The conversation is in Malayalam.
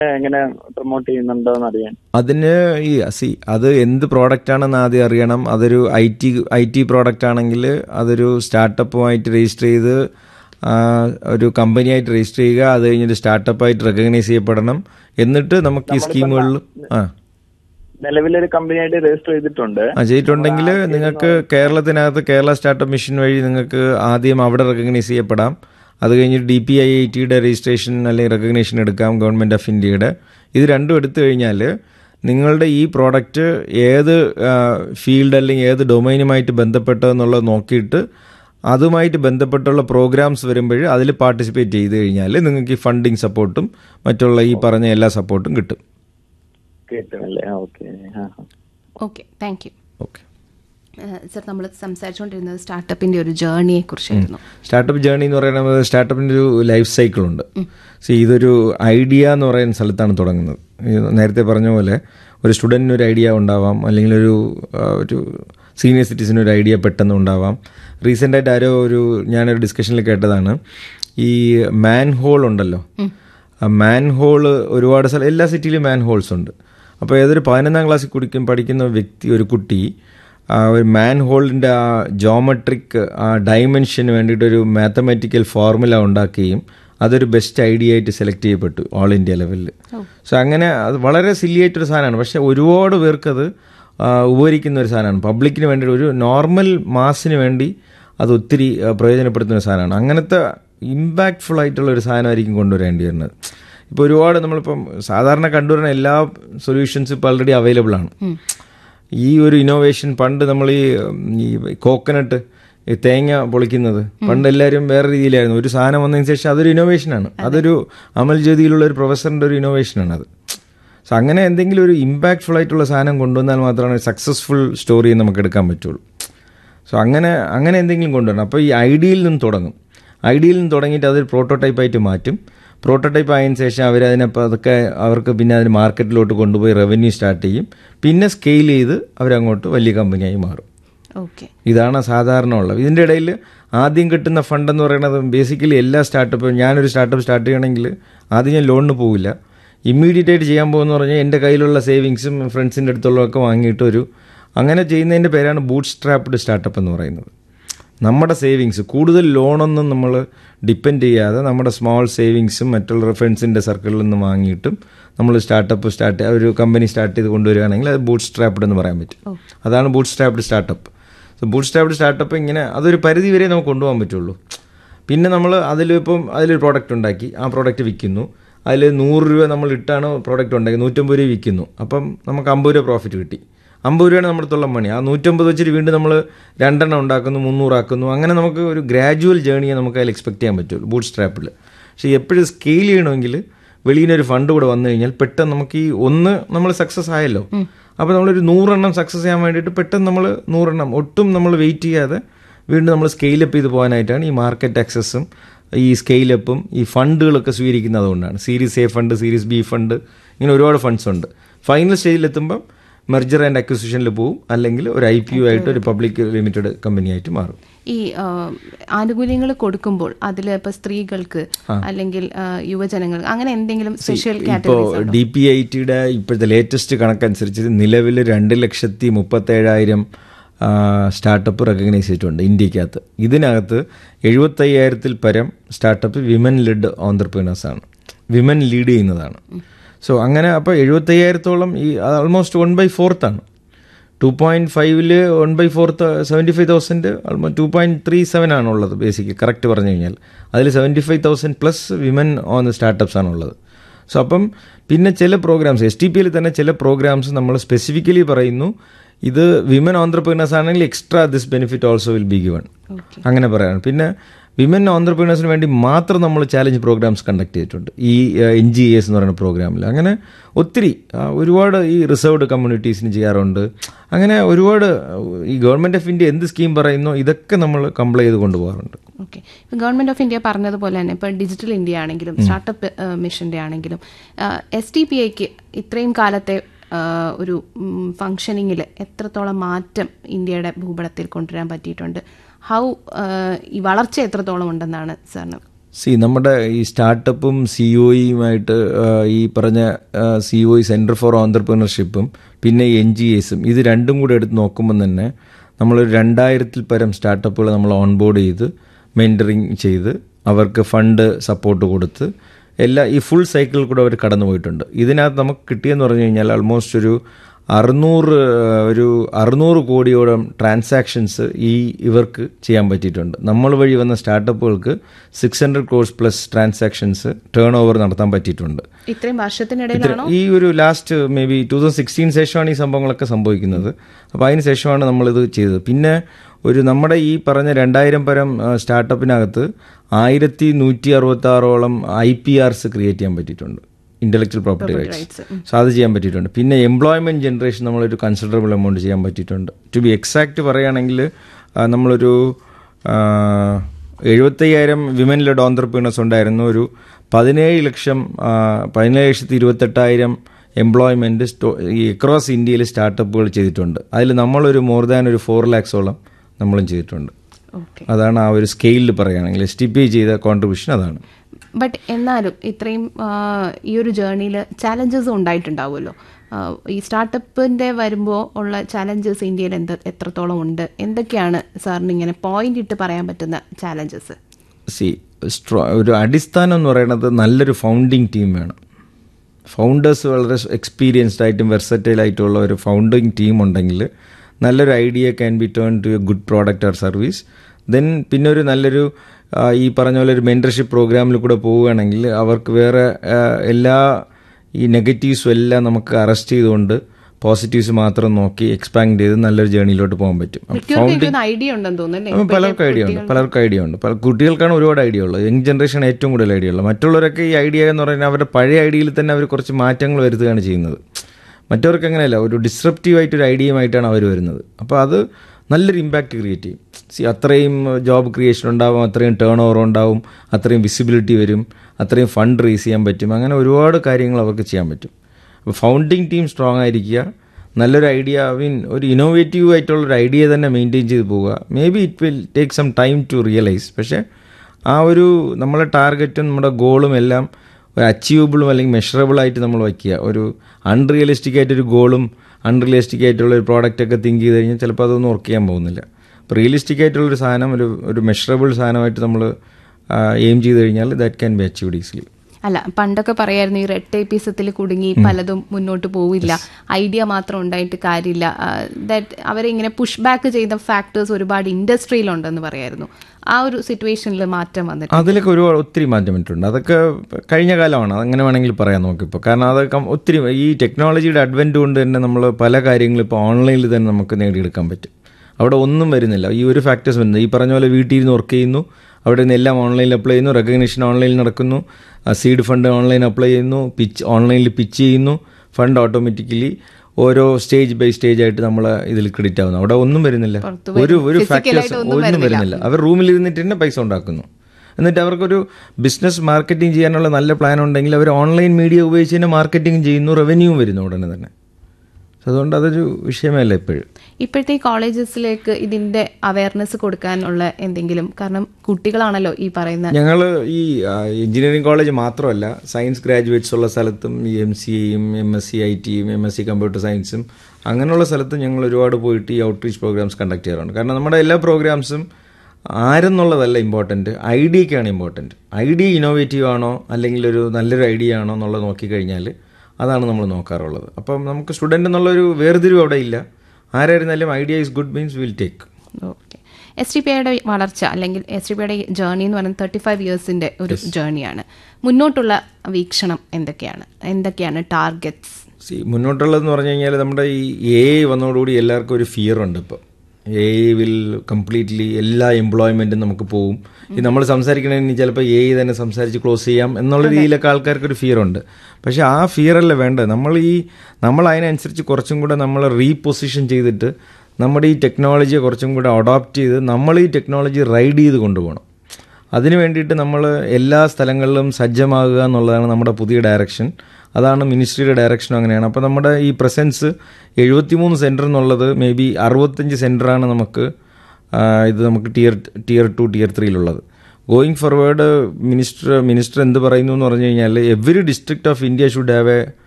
എങ്ങനെ പ്രൊമോട്ട് ചെയ്യുന്നുണ്ടോ എന്ന് അറിയാൻ അതിന് ഈ സി അത് എന്ത് പ്രോഡക്റ്റ് ആണെന്ന് ആദ്യം അറിയണം അതൊരു I T I T product ആണെങ്കിൽ അതൊരു സ്റ്റാർട്ടപ്പുമായിട്ട് രജിസ്റ്റർ ചെയ്ത് ആ, ഒരു കമ്പനിയായിട്ട് രജിസ്റ്റർ ചെയ്യുക അത് കഴിഞ്ഞിട്ട് സ്റ്റാർട്ടപ്പായിട്ട് റെക്കഗ്നൈസ് ചെയ്യപ്പെടണം എന്നിട്ട് നമുക്ക് ഈ സ്കീമുകളിൽ ആ നിലവിലൊരു കമ്പനിയായിട്ട് രജിസ്റ്റർ ചെയ്തിട്ടുണ്ട് ആ ചെയ്തിട്ടുണ്ടെങ്കിൽ നിങ്ങൾക്ക് കേരളത്തിനകത്ത് കേരള സ്റ്റാർട്ടപ്പ് മിഷൻ വഴി നിങ്ങൾക്ക് ആദ്യം അവിടെ റെക്കഗ്നൈസ് ചെയ്യപ്പെടാം അത് കഴിഞ്ഞിട്ട് ഡി പി ഐ ഐ ടിയുടെ രജിസ്ട്രേഷൻ അല്ലെങ്കിൽ റെക്കഗ്നേഷൻ എടുക്കാം ഗവൺമെൻറ് ഓഫ് ഇന്ത്യയുടെ ഇത് രണ്ടും എടുത്തു കഴിഞ്ഞാൽ നിങ്ങളുടെ ഈ പ്രോഡക്റ്റ് ഏത് ഫീൽഡ് അല്ലെങ്കിൽ ഏത് ഡൊമൈനുമായിട്ട് ബന്ധപ്പെട്ടതെന്നുള്ളത് നോക്കിയിട്ട് അതുമായിട്ട് ബന്ധപ്പെട്ടുള്ള പ്രോഗ്രാംസ് വരുമ്പോൾ അതിൽ പാർട്ടിസിപ്പേറ്റ് ചെയ്ത് കഴിഞ്ഞാൽ നിങ്ങൾക്ക് ഈ ഫണ്ടിങ് സപ്പോർട്ടും മറ്റുള്ള ഈ പറഞ്ഞ എല്ലാ സപ്പോർട്ടും കിട്ടും കേട്ടല്ലേ okay okay thank you okay sir നമ്മൾ സംസാരിച്ചുകൊണ്ടിരുന്നത് സ്റ്റാർട്ടപ്പിന്റെ ഒരു ജേർണിയെ കുറിച്ചായിരുന്നു സ്റ്റാർട്ടപ്പ് ജേർണി എന്ന് പറയുന്നത് സ്റ്റാർട്ടപ്പിൻ്റെ ഒരു ലൈഫ് സൈക്കിളുണ്ട് സി ഇതൊരു ഐഡിയ എന്ന് പറയുന്ന സ്ഥലത്താണ് തുടങ്ങുന്നത് ഈ നേരത്തെ പറഞ്ഞ പോലെ ഒരു സ്റ്റുഡൻറ്റിന് ഒരു ഐഡിയ ഉണ്ടാവാം അല്ലെങ്കിൽ ഒരു ആ, ഒരു സീനിയർ സിറ്റിസന് ഒരു ഐഡിയ പെട്ടെന്ന് ഉണ്ടാവാം റീസെൻ്റായിട്ട് ആരോ ഒരു ഞാനൊരു ഡിസ്കഷനിൽ കേട്ടതാണ് ഈ മാൻ ഹോൾ ഉണ്ടല്ലോ ആ മാൻ ഹോള് ഒരുപാട് സ്ഥലം എല്ലാ സിറ്റിയിലും മാൻ ഹോൾസ് ഉണ്ട് അപ്പോൾ ഏതൊരു പതിനൊന്നാം ക്ലാസ്സിൽ കുടിക്കും പഠിക്കുന്ന വ്യക്തി ഒരു കുട്ടി ആ ഒരു മാൻ ഹോളിൻ്റെ ആ ജോമെട്രിക് ആ ഡയമെൻഷന് വേണ്ടിയിട്ടൊരു മാത്തമാറ്റിക്കൽ ഫോർമുല ഉണ്ടാക്കുകയും അതൊരു ബെസ്റ്റ് ഐഡിയ ആയിട്ട് സെലക്ട് ചെയ്യപ്പെട്ടു ഓൾ ഇന്ത്യ ലെവലിൽ സോ അങ്ങനെ അത് വളരെ സില്ലി ആയിട്ടൊരു സാധനമാണ് പക്ഷെ ഒരുപാട് പേർക്കത് ആ, ഉപകരിക്കുന്ന ഒരു സാധനമാണ് പബ്ലിക്കിന് വേണ്ടി ഒരു നോർമൽ മാസിന് വേണ്ടി അത് ഒത്തിരി ആ, പ്രയോജനപ്പെടുത്തുന്ന ഒരു സാധനമാണ് അങ്ങനത്തെ ഇമ്പാക്റ്റ്ഫുൾ ആയിട്ടുള്ള ഒരു സാധനമായിരിക്കും കൊണ്ടുവരേണ്ടി വരുന്നത് ഇപ്പോൾ ഒരുപാട് നമ്മളിപ്പം സാധാരണ കണ്ടുവരുന്ന എല്ലാ സൊല്യൂഷൻസും ഇപ്പോൾ ഓൾറെഡി അവൈലബിൾ ആണ് ഈ ഒരു ഇന്നോവേഷൻ പണ്ട് നമ്മൾ ഈ ഉം, ഈ കോക്കനട്ട് ഈ തേങ്ങ പൊളിക്കുന്നത് പണ്ട് എല്ലാവരും വേറെ രീതിയിലായിരുന്നു ഒരു സാധനം വന്നതിന് ശേഷം അതൊരു ഇന്നോവേഷനാണ് അതൊരു അമൽ ജ്യോതിയിലുള്ള ഒരു പ്രൊഫസറിൻ്റെ ഒരു ഇന്നോവേഷനാണ് അത് സോ അങ്ങനെ എന്തെങ്കിലും ഒരു ഇമ്പാക്റ്റ്ഫുൾ ആയിട്ടുള്ള സാധനം കൊണ്ടുവന്നാൽ മാത്രമാണ് സക്സസ്ഫുൾ സ്റ്റോറി നമുക്ക് എടുക്കാൻ പറ്റുള്ളൂ സോ അങ്ങനെ അങ്ങനെ എന്തെങ്കിലും കൊണ്ടുവരണം അപ്പോൾ ഈ ഐഡിയയിൽ നിന്ന് തുടങ്ങും ഐഡിയയിൽ നിന്ന് തുടങ്ങിയിട്ട് അതൊരു പ്രോട്ടോടൈപ്പായിട്ട് മാറ്റും പ്രോട്ടോടൈപ്പ് ആയതിനു ശേഷം അവരതിനപ്പോൾ അതൊക്കെ അവർക്ക് പിന്നെ അതിന് മാർക്കറ്റിലോട്ട് കൊണ്ടുപോയി റവന്യൂ സ്റ്റാർട്ട് ചെയ്യും പിന്നെ സ്കെയിൽ ചെയ്ത് അവരങ്ങോട്ട് വലിയ കമ്പനിയായി മാറും ഓക്കെ ഇതാണ് സാധാരണ ഉള്ളത് ഇതിൻ്റെ ഇടയിൽ ആദ്യം കിട്ടുന്ന ഫണ്ട് എന്ന് പറയുന്നത് ബേസിക്കലി എല്ലാ സ്റ്റാർട്ടപ്പും ഞാനൊരു സ്റ്റാർട്ടപ്പ് സ്റ്റാർട്ട് ചെയ്യണമെങ്കിൽ ആദ്യം ഞാൻ ലോണിന് പോവില്ല ഇമ്മീഡിയറ്റ് ആയിട്ട് ചെയ്യാൻ പോകുന്ന പറഞ്ഞാൽ എൻ്റെ കയ്യിലുള്ള സേവിങ്സും ഫ്രണ്ട്സിൻ്റെ അടുത്തുള്ളതൊക്കെ വാങ്ങിയിട്ട് ഒരു അങ്ങനെ ചെയ്യുന്നതിൻ്റെ പേരാണ് ബൂട്ട് സ്ട്രാപ്ഡ് സ്റ്റാർട്ടപ്പ് എന്ന് പറയുന്നത് നമ്മുടെ സേവിങ്സ് കൂടുതൽ ലോണൊന്നും നമ്മൾ ഡിപ്പെൻഡ് ചെയ്യാതെ നമ്മുടെ സ്മോൾ സേവിങ്സും മറ്റുള്ള ഫ്രണ്ട്സിൻ്റെ സർക്കിളിൽ നിന്ന് വാങ്ങിയിട്ടും നമ്മൾ സ്റ്റാർട്ടപ്പ് സ്റ്റാർട്ട് ഒരു കമ്പനി സ്റ്റാർട്ട് ചെയ്ത് കൊണ്ടുവരികയാണെങ്കിൽ അത് ബൂട്ട് സ്ട്രാപ്ഡ് എന്ന് പറയാൻ പറ്റും അതാണ് bootstrapped startup so bootstrapped startup ഇങ്ങനെ അതൊരു പരിധി വരെ നമുക്ക് കൊണ്ടുപോകാൻ പറ്റുള്ളൂ പിന്നെ നമ്മൾ അതിലിപ്പം അതിലൊരു പ്രോഡക്റ്റ് ഉണ്ടാക്കി ആ പ്രോഡക്റ്റ് വിൽക്കുന്നു അതിൽ നൂറ് രൂപ നമ്മൾ ഇട്ടാണ് പ്രോഡക്റ്റ് ഉണ്ടാക്കി നൂറ്റമ്പത് രൂപ വിൽക്കുന്നു അപ്പം നമുക്ക് അമ്പത് രൂപ പ്രോഫിറ്റ് കിട്ടി അമ്പത് രൂപയാണ് നമ്മുടെ അടുത്തുള്ള മണി ആ നൂറ്റമ്പത് വെച്ചിട്ട് വീണ്ടും നമ്മൾ രണ്ടെണ്ണം ഉണ്ടാക്കുന്നു മുന്നൂറാക്കുന്നു അങ്ങനെ നമുക്ക് ഒരു ഗ്രാജുവൽ ജേണിയെ നമുക്ക് അതിൽ എക്സ്പെക്ട് ചെയ്യാൻ പറ്റുള്ളൂ ബൂട്ട് സ്ട്രാപ്പിൽ പക്ഷേ എപ്പോഴും സ്കെയിൽ ചെയ്യണമെങ്കിൽ വെളിയിൽ നിന്ന് ഒരു ഫണ്ട് കൂടെ വന്നു കഴിഞ്ഞാൽ പെട്ടെന്ന് നമുക്ക് ഈ ഒന്ന് നമ്മൾ സക്സസ് ആയല്ലോ അപ്പോൾ നമ്മളൊരു നൂറെണ്ണം സക്സസ് ചെയ്യാൻ വേണ്ടിയിട്ട് പെട്ടെന്ന് നമ്മൾ നൂറെണ്ണം ഒട്ടും നമ്മൾ വെയിറ്റ് ചെയ്യാതെ വീണ്ടും നമ്മൾ സ്കെയിലപ്പ് ചെയ്ത് പോകാനായിട്ടാണ് ഈ മാർക്കറ്റ് ആക്സസും ഈ സ്കെയിലപ്പും ഈ ഫണ്ടുകളൊക്കെ സ്വീകരിക്കുന്നത് അതുകൊണ്ടാണ് series A fund series B fund ഇങ്ങനെ ഒരുപാട് ഫണ്ട്സ് ഉണ്ട് ഫൈനൽ സ്റ്റേജിലെത്തുമ്പം മെർജർ ആൻഡ് അക്വിസിഷനിൽ പോവും അല്ലെങ്കിൽ ഒരു ഐ പി ഒ ആയിട്ട് ഒരു പബ്ലിക് ലിമിറ്റഡ് കമ്പനിയായിട്ട് മാറും ഈ ആനുകൂല്യങ്ങൾ കൊടുക്കുമ്പോൾ അതിൽ ഇപ്പൊ സ്ത്രീകൾക്ക് അല്ലെങ്കിൽ ആ, യുവജനങ്ങൾക്ക് അങ്ങനെ എന്തെങ്കിലും സ്പെഷ്യൽ ഇപ്പോൾ കാറ്റഗറീസ് ഡി പി ഐ ടിയുടെ ഇപ്പോഴത്തെ ലേറ്റസ്റ്റ് കണക്കനുസരിച്ച് നിലവിൽ രണ്ട് ലക്ഷത്തി മുപ്പത്തേഴായിരം സ്റ്റാർട്ടപ്പ് റെക്കഗ്നൈസ് ചെയ്തിട്ടുണ്ട് ഇന്ത്യക്കകത്ത് ഇതിനകത്ത് എഴുപത്തയ്യായിരത്തിൽ പരം സ്റ്റാർട്ടപ്പ് വിമൻ ലിഡ് ഓണ്ടർപ്രീനേഴ്സ് ആണ് വിമൻ ലീഡ് ചെയ്യുന്നതാണ് സോ അങ്ങനെ അപ്പോൾ എഴുപത്തയ്യായിരത്തോളം ഈ ആൾമോസ്റ്റ് വൺ ബൈ ഫോർത്ത് ആണ് ടു പോയിന്റ് ഫൈവില് one by fourth seventy five thousand almost two point three seven ആണുള്ളത് ബേസിക് കറക്റ്റ് പറഞ്ഞു കഴിഞ്ഞാൽ അതിൽ seventy five thousand plus women own startups ആണുള്ളത് സോ അപ്പം പിന്നെ ചില പ്രോഗ്രാംസ് എസ് ടി പിയിൽ തന്നെ ചില പ്രോഗ്രാംസ് നമ്മൾ സ്പെസിഫിക്കലി പറയുന്നു ഇത് വിമൻ ഓൺട്രപ്രീനേഴ്സ് ആണെങ്കിൽ extra this benefit also will be given അങ്ങനെ പറയാണ് പിന്നെ വിമൻ ഓൺട്രപ്രീനേഴ്സിന് വേണ്ടി മാത്രം നമ്മൾ ചാലഞ്ച് പ്രോഗ്രാംസ് കണ്ടക്ട് ചെയ്തിട്ടുണ്ട് ഈ എൻ ജി എസ് എന്ന് പറയുന്ന പ്രോഗ്രാമിൽ അങ്ങനെ ഒത്തിരി ആ, ഒരുപാട് ഈ റിസർവ്ഡ് കമ്മ്യൂണിറ്റീസിന് ചെയ്യാറുണ്ട് അങ്ങനെ ഒരുപാട് ഈ ഗവൺമെൻറ് ഓഫ് ഇന്ത്യ എന്ത് സ്കീം പറയുന്നോ ഇതൊക്കെ നമ്മൾ കംപ്ലൈ ചെയ്ത് കൊണ്ടുപോകാറുണ്ട് ഓക്കെ ഇപ്പം ഗവൺമെന്റ് ഓഫ് ഇന്ത്യ പറഞ്ഞതുപോലെ തന്നെ ഇപ്പം ഡിജിറ്റൽ ഇന്ത്യ ആണെങ്കിലും സ്റ്റാർട്ടപ്പ് മിഷന്റെ ആണെങ്കിലും എസ് ടി പി ഐക്ക് ഇത്രയും കാലത്തെ ആ, ഒരു ഫങ്ഷനിങ്ങിൽ എത്രത്തോളം മാറ്റം ഇന്ത്യയുടെ ഭൂപടത്തിൽ കൊണ്ടുവരാൻ പറ്റിയിട്ടുണ്ട് ഹൗ ഈ വളർച്ച എത്രത്തോളം ഉണ്ടെന്നാണ് സാറിന് സി നമ്മുടെ ഈ സ്റ്റാർട്ടപ്പും സി ഒ ഇയുമായിട്ട് ഈ പറഞ്ഞ C O E centre for ഓണ്ടർപ്രണർഷിപ്പും പിന്നെ എൻ ജി എസും ഇത് രണ്ടും കൂടെ എടുത്ത് നോക്കുമ്പോൾ തന്നെ നമ്മളൊരു രണ്ടായിരത്തിൽ പരം സ്റ്റാർട്ടപ്പുകൾ നമ്മൾ ഓൺബോർഡ് ചെയ്ത് മെൻറ്ററിങ് ചെയ്ത് അവർക്ക് ഫണ്ട് സപ്പോർട്ട് കൊടുത്ത് എല്ലാ ഈ ഫുൾ സൈക്കിളിൽ കൂടെ അവർ കടന്നു പോയിട്ടുണ്ട് ഇതിനകത്ത് നമുക്ക് കിട്ടിയെന്ന് പറഞ്ഞു കഴിഞ്ഞാൽ ആൾമോസ്റ്റ് ഒരു അറുന്നൂറ് ഒരു അറുന്നൂറ് കോടിയോളം ട്രാൻസാക്ഷൻസ് ഈ ഇവർക്ക് ചെയ്യാൻ പറ്റിയിട്ടുണ്ട് നമ്മൾ വഴി വന്ന സ്റ്റാർട്ടപ്പുകൾക്ക് six hundred crores plus transactions turnover നടത്താൻ പറ്റിയിട്ടുണ്ട് ഇത്രയും വർഷത്തിനിടയിലാണോ ഈ ഒരു last maybe two thousand sixteen ശേഷമാണ് ഈ സംഭവങ്ങളൊക്കെ സംഭവിക്കുന്നത് അപ്പോൾ അതിന് ശേഷമാണ് നമ്മളിത് ചെയ്തത് പിന്നെ ഒരു നമ്മുടെ ഈ പറഞ്ഞ രണ്ടായിരം പരം സ്റ്റാർട്ടപ്പിനകത്ത് ആയിരത്തി നൂറ്റി അറുപത്തി ആറോളം ഐ പി ആർസ് ക്രിയേറ്റ് ചെയ്യാൻ പറ്റിയിട്ടുണ്ട് ഇന്റലക്ച്വൽ പ്രോപ്പർട്ടി റൈറ്റ്സ് സോ അത് ചെയ്യാൻ പറ്റിയിട്ടുണ്ട് പിന്നെ എംപ്ലോയ്മെന്റ് ജനറേഷൻ നമ്മളൊരു കൺസിഡറബിൾ എമൗണ്ട് ചെയ്യാൻ പറ്റിയിട്ടുണ്ട് ടു ബി എക്സാക്ട് പറയുകയാണെങ്കിൽ ആ, നമ്മളൊരു ആ, എഴുപത്തയ്യായിരം വിമൻ ലെഡ് ഓന്ത്രപ്രീനേഴ്സ് ഉണ്ടായിരുന്നു ഒരു പതിനേഴ് ലക്ഷം ആ, പതിനേഴ് ലക്ഷത്തി ഇരുപത്തെട്ടായിരം എംപ്ലോയ്മെന്റ് ഈ അക്രോസ് ഇന്ത്യയിൽ സ്റ്റാർട്ടപ്പുകൾ ചെയ്തിട്ടുണ്ട് അതിൽ നമ്മളൊരു മോർ ദാൻ ഒരു ഫോർ ലാക്സോളം നമ്മളും ചെയ്തിട്ടുണ്ട് ഓക്കെ അതാണ് ആ ഒരു സ്കെയിലിൽ പറയുകയാണെങ്കിൽ എസ് ടി പി ചെയ്ത കോൺട്രിബ്യൂഷൻ അതാണ് ബട്ട് എന്നാലും ഇത്രയും ആ, ഈ ഒരു ജേർണിയിൽ ചാലഞ്ചസ് ഉണ്ടായിട്ടുണ്ടാവുമല്ലോ ആ, ഈ സ്റ്റാർട്ടപ്പിന്റെ വരുമ്പോൾ ഉള്ള ചാലഞ്ചസ് ഇന്ത്യയിൽ എന്ത് എത്രത്തോളം ഉണ്ട് എന്തൊക്കെയാണ് സാറിന് ഇങ്ങനെ പോയിന്റ് ഇട്ട് പറയാൻ പറ്റുന്ന ചാലഞ്ചസ് സി സ്ട്രോ ഒരു അടിസ്ഥാനം എന്ന് പറയുന്നത് നല്ലൊരു ഫൗണ്ടിങ് ടീം വേണം ഫൗണ്ടേഴ്സ് വളരെ എക്സ്പീരിയൻസ്ഡ് ആയിട്ടും വെർസറ്റൈൽ ആയിട്ടുള്ള ഒരു ഫൗണ്ടിങ് ടീം ഉണ്ടെങ്കിൽ നല്ലൊരു idea can be turn to a good product or service then പിന്നെ ഒരു നല്ലൊരു ആ, ഈ പറഞ്ഞ പോലെ ഒരു മെൻറ്റർഷിപ്പ് പ്രോഗ്രാമിൽ കൂടെ പോവുകയാണെങ്കിൽ അവർക്ക് വേറെ ആ, എല്ലാ ഈ നെഗറ്റീവ്സും എല്ലാം നമുക്ക് അറസ്റ്റ് ചെയ്തുകൊണ്ട് പോസിറ്റീവ്സ് മാത്രം നോക്കി എക്സ്പാൻഡ് ചെയ്ത് നല്ലൊരു ജേണിയിലോട്ട് പോകാൻ പറ്റും കുട്ടികൾക്ക് ഐഡിയ ഉണ്ടെന്ന് തോന്നുന്നല്ലേ ഉം, പലർക്കും ഐഡിയ ഉണ്ട് പലർക്കും ഐഡിയ ഉണ്ട് പല കുട്ടികൾക്കാണ് ഒരുപാട് ഐഡിയ ഉള്ളത് യങ് ജനറേഷൻ ഏറ്റവും കൂടുതൽ ഐഡിയ ഉള്ളത് മറ്റുള്ളവരൊക്കെ ഈ ഐഡിയ എന്ന് പറഞ്ഞാൽ അവരുടെ പഴയ ഐഡിയയിൽ തന്നെ അവർ കുറച്ച് മാറ്റങ്ങൾ വരുത്തുകയാണ് ചെയ്യുന്നത് മറ്റവർക്ക് അങ്ങനെയല്ല ഒരു ഡിസ്റപ്റ്റീവ് ആയിട്ടൊരു ഐഡിയയുമായിട്ടാണ് അവർ വരുന്നത് അപ്പോൾ അത് നല്ലൊരു ഇമ്പാക്റ്റ് ക്രിയേറ്റ് ചെയ്യും സി അത്രയും ജോബ് ക്രിയേഷൻ ഉണ്ടാവും അത്രയും ടേൺ ഓവർ ഉണ്ടാവും അത്രയും വിസിബിലിറ്റി വരും അത്രയും ഫണ്ട് റേസ് ചെയ്യാൻ പറ്റും അങ്ങനെ ഒരുപാട് കാര്യങ്ങൾ അവർക്ക് ചെയ്യാൻ പറ്റും അപ്പോൾ ഫൗണ്ടിങ് ടീം സ്ട്രോങ് ആയിരിക്കുക നല്ലൊരു ഐഡിയ മീൻ ഒരു ഇന്നോവേറ്റീവ് ആയിട്ടുള്ള ഒരു ഐഡിയ തന്നെ മെയിൻറ്റെയിൻ ചെയ്ത് പോവുക maybe it will take some time to realise പക്ഷേ ആ ഒരു നമ്മളെ ടാർഗറ്റും നമ്മുടെ ഗോളും എല്ലാം ഒരു അച്ചീവബിളും അല്ലെങ്കിൽ മെഷറബിൾ ആയിട്ട് നമ്മൾ വയ്ക്കുക ഒരു അൺറിയലിസ്റ്റിക് ആയിട്ടൊരു ഗോളും അൺറിയലിസ്റ്റിക് ആയിട്ടുള്ള ഒരു പ്രോഡക്റ്റ് ഒക്കെ തിങ്ക് ചെയ്ത് കഴിഞ്ഞാൽ ചിലപ്പോൾ അതൊന്നും വർക്ക് ചെയ്യാൻ പോകുന്നില്ല അപ്പോൾ റിയലിസ്റ്റിക് ആയിട്ടുള്ളൊരു സാധനം ഒരു ഒരു മെഷറബിൾ സാധനമായിട്ട് നമ്മൾ എയിം ചെയ്ത് കഴിഞ്ഞാൽ that can be achieved easily അല്ല പണ്ടൊക്കെ പറയായിരുന്നു ഈ റെഡ് ടേപ്പീസത്തിൽ കുടുങ്ങി പലതും മുന്നോട്ട് പോവില്ല ഐഡിയ മാത്രം ഉണ്ടായിട്ട് കാര്യമില്ല ദാറ്റ് അവരെ ഇങ്ങനെ പുഷ് ബാക്ക് ചെയ്ത ഫാക്ടേഴ്സ് ഒരുപാട് ഇൻഡസ്ട്രിയിലുണ്ടെന്ന് പറയായിരുന്നു ആ ഒരു സിറ്റുവേഷനിൽ മാറ്റം വന്നിട്ട് അതിലൊക്കെ ഒരുപാട് ഒത്തിരി മാറ്റം വന്നിട്ടുണ്ട് അതൊക്കെ കഴിഞ്ഞ കാലമാണ് അങ്ങനെ വേണമെങ്കിൽ പറയാം നമുക്കിപ്പോൾ കാരണം അതൊക്കെ ഒത്തിരി ഈ ടെക്നോളജിയുടെ അഡ്വൻറ്റ് കൊണ്ട് തന്നെ നമ്മൾ പല കാര്യങ്ങളും ഇപ്പോൾ ഓൺലൈനിൽ തന്നെ നമുക്ക് നേടിയെടുക്കാൻ പറ്റും അവിടെ ഒന്നും വരുന്നില്ല ഈ ഒരു ഫാക്ടേഴ്സ് വരുന്നത് ഈ പറഞ്ഞ പോലെ വീട്ടിൽ ഇരുന്ന് വർക്ക് ചെയ്യുന്നു അവിടെ നിന്ന് എല്ലാം ഓൺലൈനിൽ അപ്ലൈ ചെയ്യുന്നു റെക്കഗ്നേഷൻ ഓൺലൈനിൽ നടക്കുന്നു സീഡ് ഫണ്ട് ഓൺലൈൻ അപ്ലൈ ചെയ്യുന്നു പിച്ച് ഓൺലൈനിൽ പിച്ച് ചെയ്യുന്നു ഫണ്ട് ഓട്ടോമാറ്റിക്കലി ഓരോ സ്റ്റേജ് ബൈ സ്റ്റേജ് ആയിട്ട് നമ്മൾ ഇതിൽ ക്രെഡിറ്റ് ആവുന്നു അവിടെ ഒന്നും വരുന്നില്ല പുറത്ത് ഒരു ഒരു Physical ഫാക്ടേഴ്സ് ആയിട്ട് ഒന്നും ഒന്നും വരുന്നില്ല. വരുന്നില്ല അവർ റൂമിൽ ഇരുന്നിട്ട് തന്നെ പൈസ ഉണ്ടാക്കുന്നു എന്നിട്ട് അവർക്കൊരു ബിസിനസ് മാർക്കറ്റിംഗ് ചെയ്യാനുള്ള നല്ല പ്ലാൻ ഉണ്ടെങ്കിൽ അവർ ഓൺലൈൻ മീഡിയ ഉപയോഗിച്ച് തന്നെ മാർക്കറ്റിംഗ് ചെയ്യുന്നു റവന്യൂവും വരുന്നു ഉടനെ തന്നെ So അതുകൊണ്ട് അതൊരു വിഷയമല്ല ഇപ്പോഴും ഇപ്പോഴത്തെ ഈ കോളേജസിലേക്ക് ഇതിന്റെ അവയർനെസ് കൊടുക്കാനുള്ള എന്തെങ്കിലും കാരണം കുട്ടികളാണല്ലോ ഈ പറയുന്ന ഞങ്ങൾ ഈ എഞ്ചിനീയറിംഗ് കോളേജ് മാത്രമല്ല സയൻസ് ഗ്രാജുവേറ്റ്സ് ഉള്ള സ്ഥലത്തും ഈ എം സി എയും എം എസ് സി ഐ ടിയും എം എസ് സി കമ്പ്യൂട്ടർ സയൻസും അങ്ങനെയുള്ള സ്ഥലത്തും ഞങ്ങൾ ഒരുപാട് പോയിട്ട് ഈ ഔട്ട്റീച്ച് പ്രോഗ്രാംസ് കണ്ടക്ട് ചെയ്യാറുണ്ട് കാരണം നമ്മുടെ എല്ലാ പ്രോഗ്രാംസും ആരെന്നുള്ളതല്ല ഇമ്പോർട്ടൻറ്റ് ഐഡിയക്കാണ് ഇമ്പോർട്ടൻറ്റ് ഐഡിയ ഇന്നോവേറ്റീവ് ആണോ അല്ലെങ്കിൽ ഒരു നല്ലൊരു ഐഡിയ ആണോ എന്നുള്ളത് നോക്കിക്കഴിഞ്ഞാൽ അതാണ് നമ്മൾ നോക്കാറുള്ളത് അപ്പം നമുക്ക് സ്റ്റുഡൻ്റ് എന്നുള്ളൊരു വേർതിരിവ് അവിടെ ഇല്ല ആരായിരുന്നാലും idea is good means will take okay S T P ഐയുടെ വളർച്ച അല്ലെങ്കിൽ എസ് ടി പി ഐയുടെ ജേർണി എന്ന് പറയുന്നത് തേർട്ടി ഫൈവ് ഇയേഴ്സിന്റെ ഒരു ജേർണിയാണ് മുന്നോട്ടുള്ള വീക്ഷണം എന്തൊക്കെയാണ് എന്തൊക്കെയാണ് ടാർഗറ്റ്സ് സി മുന്നോട്ടുള്ളതെന്ന് പറഞ്ഞു കഴിഞ്ഞാൽ നമ്മുടെ ഈ എ ഐ വന്നതോടുകൂടി എല്ലാവർക്കും ഒരു ഫിയർ ഉണ്ട് ഇപ്പോൾ എ ഐ വിൽ കംപ്ലീറ്റ്ലി എല്ലാ എംപ്ലോയ്മെൻറ്റും നമുക്ക് പോവും ഈ നമ്മൾ സംസാരിക്കണമെങ്കിൽ ചിലപ്പോൾ എ ഐ തന്നെ സംസാരിച്ച് ക്ലോസ് ചെയ്യാം എന്നുള്ള രീതിയിലൊക്കെ ആൾക്കാർക്ക് ഒരു ഫിയർ ഉണ്ട് പക്ഷേ ആ ഫിയർ അല്ല വേണ്ടത് നമ്മൾ ഈ നമ്മൾ അതിനനുസരിച്ച് കുറച്ചും കൂടെ നമ്മൾ റീപൊസിഷൻ ചെയ്തിട്ട് നമ്മുടെ ഈ ടെക്നോളജിയെ കുറച്ചും കൂടെ അഡോപ്റ്റ് ചെയ്ത് നമ്മൾ ഈ ടെക്നോളജി റൈഡ് ചെയ്ത് കൊണ്ടുപോകണം അതിനു വേണ്ടിയിട്ട് നമ്മൾ എല്ലാ സ്ഥലങ്ങളിലും സജ്ജമാകുക എന്നുള്ളതാണ് നമ്മുടെ പുതിയ ഡയറക്ഷൻ അതാണ് മിനിസ്ട്രിയുടെ ഡയറക്ഷനും അങ്ങനെയാണ് അപ്പോൾ നമ്മുടെ ഈ പ്രസൻസ് എഴുപത്തിമൂന്ന് സെൻറ്റർ എന്നുള്ളത് മേ ബി അറുപത്തഞ്ച് സെൻറ്ററാണ് നമുക്ക് ആ, ഇത് നമുക്ക് ടിയർ ടിയർ ടു ടിയർ ത്രീയിലുള്ളത് ഗോയിങ് ഫോർവേഡ് മിനിസ്റ്റർ മിനിസ്റ്റർ എന്ത് പറയുന്നു എന്ന് പറഞ്ഞു കഴിഞ്ഞാൽ every district of India should have A